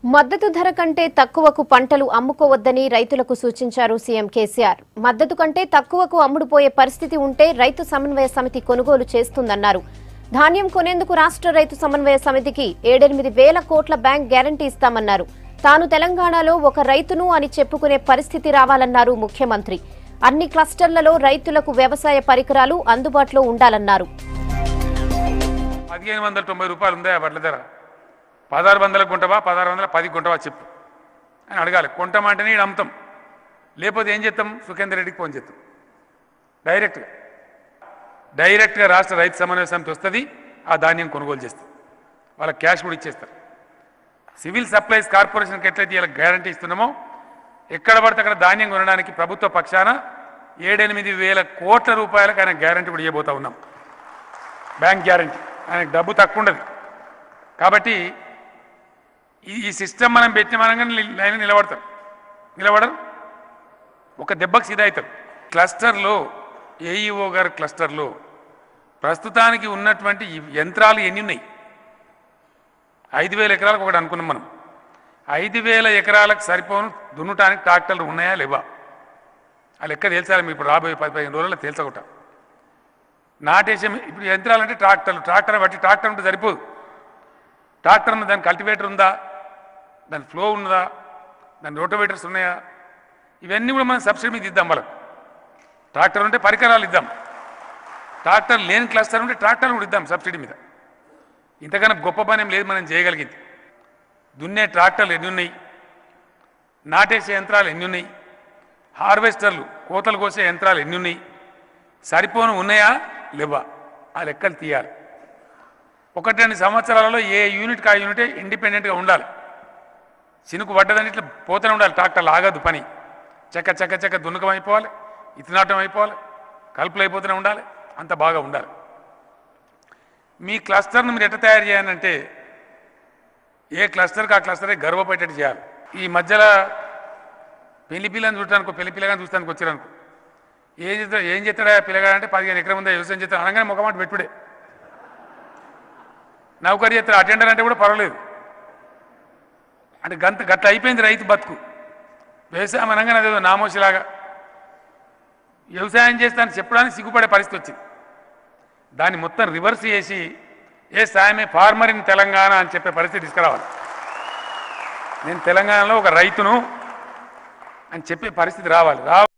మద్దతు ధర కంటే తక్కువకు పంటలు అమ్ముకోవద్దని రైతులకు సూచించారు సీఎం కేసీఆర్ మద్దతు కంటే తక్కువకు అమ్ముడుపోయే పరిస్థితి ఉంటే రైతు సమన్వయ సమితి కొనుగోలు చేస్తుందన్నారు ధాన్యం కొనేందుకు రాష్ట్ర రైతు సమన్వయ సమితికి ఏడెనిమిది వేల కోట్ల బ్యాంక్ గ్యారంటీ ఇస్తామన్నారు తాను తెలంగాణలో ఒక రైతును అని చెప్పుకునే పరిస్థితి రావాలన్నారు ముఖ్యమంత్రి అన్ని క్లస్టర్లలో రైతులకు వ్యవసాయ పరికరాలు అందుబాటులో ఉండాలన్నారు పదిహేను వందల తొంభై రూపాయలు ఉందా వడ్ల ధర పదహారు వందలకు కొంటవా పదహారు వందల పది కొంటవా చెప్పు అని అడగాలి కొంటామంటేనే ఈడ అమ్ముతాం లేకపోతే ఏం చేస్తాం సుఖేందర్ రెడ్డికి ఫోన్ చేస్తాం డైరెక్ట్గా డైరెక్ట్గా రాష్ట్ర రైతు సమన్వయ సమితి వస్తుంది ఆ ధాన్యం కొనుగోలు చేస్తుంది వాళ్ళకి క్యాష్ కూడా ఇచ్చేస్తారు సివిల్ సప్లైస్ కార్పొరేషన్కి ఎట్లయితే ఇలా గ్యారంటీ ఇస్తున్నామో ఎక్కడ పడితే అక్కడ ధాన్యం కొనడానికి ప్రభుత్వ పక్షాన ఏడెనిమిది వేల కోట్ల రూపాయలకు ఆయన గ్యారంటీ కూడా ఇవ్వబోతా ఉన్నాం బ్యాంక్ గ్యారంటీ ఆయనకు డబ్బు తక్కువ ఉండదు కాబట్టి ఈ ఈ సిస్టమ్ మనం పెట్టిన మనంగా లైన్ నిలబడతారు నిలబడరు ఒక దెబ్బకు సీదా అవుతారు క్లస్టర్లో ఏఈఓ గారి క్లస్టర్లో ప్రస్తుతానికి ఉన్నటువంటి ఈ యంత్రాలు ఎన్ని ఉన్నాయి ఐదు వేల ఎకరాలకు ఒకటి అనుకున్నాం మనం ఐదు వేల ఎకరాలకు సరిపోను దున్నటానికి ట్రాక్టర్లు ఉన్నాయా లేవా ఆ లెక్క తేల్చాలి మీకు ఇప్పుడు రాబోయే పది పదిహేను రోజుల్లో తేల్చకుంటా నాటేసే ఇప్పుడు యంత్రాలు అంటే ట్రాక్టర్లు ట్రాక్టర్ బట్టి ట్రాక్టర్ ఉంటే సరిపోదు ట్రాక్టర్ ఉన్న దాని కల్టివేటర్ ఉందా దాని ఫ్లో ఉన్నదా దాని రోటోవేటర్స్ ఉన్నాయా ఇవన్నీ కూడా మనం సబ్సిడీ మీద ఇద్దాం వాళ్ళకు ట్రాక్టర్ ఉంటే పరికరాలు ఇద్దాం ట్రాక్టర్ లేని క్లస్టర్ ఉంటే ట్రాక్టర్లు కూడా ఇద్దాం సబ్సిడీ మీద ఇంతకన్నా గొప్ప పని ఏం లేదు మనం చేయగలిగింది దున్నే ట్రాక్టర్లు ఎన్ని ఉన్నాయి నాటేసే యంత్రాలు ఎన్ని ఉన్నాయి హార్వెస్టర్లు కోతలు కోసే యంత్రాలు ఎన్ని ఉన్నాయి సరిపోను ఉన్నాయా లేవా ఆ లెక్కలు తీయాలి ఒకటి రెండు సంవత్సరాలలో ఏ యూనిట్కి ఆ యూనిటే ఇండిపెండెంట్గా ఉండాలి చినుకు పడ్డదని ఇట్లా పోతూనే ఉండాలి ట్రాక్టర్లు ఆగదు పని చెక్క చెక్క చెక్క దున్నకం అయిపోవాలి ఇతినాటం అయిపోవాలి కలుపులు అయిపోతూనే ఉండాలి అంత బాగా ఉండాలి మీ క్లస్టర్ను మీరు ఎట్లా తయారు చేయాలంటే ఏ క్లస్టర్కి ఆ క్లస్టరే గర్వపడేటట్టు చేయాలి ఈ మధ్యలో పెళ్లి పిల్లని చూడటానికి పెళ్లి పిల్లగాని చూస్తానికి వచ్చారనుకో ఏం చేస్తాడు ఏం చేస్తాడా పిల్లగాడు అంటే పదిహేను ఎకరం ఉందా వ్యవసాయం చేస్తాడు అనగానే ముఖమాట పెట్టుడే నౌకరీ చేస్తాడు అటెండర్ అంటే కూడా పర్వాలేదు అంటే గంత గట్ల అయిపోయింది రైతు బతుకు వ్యవసాయం అనగానే అదేదో నామోషిలాగా వ్యవసాయం చేస్తానని చెప్పడానికి సిగ్గుపడే పరిస్థితి వచ్చింది దాన్ని మొత్తం రివర్స్ చేసి ఏ సాయమే ఫార్మర్ ఇన్ తెలంగాణ అని చెప్పే పరిస్థితి తీసుకురావాలి నేను తెలంగాణలో ఒక రైతును అని చెప్పే పరిస్థితి రావాలి రా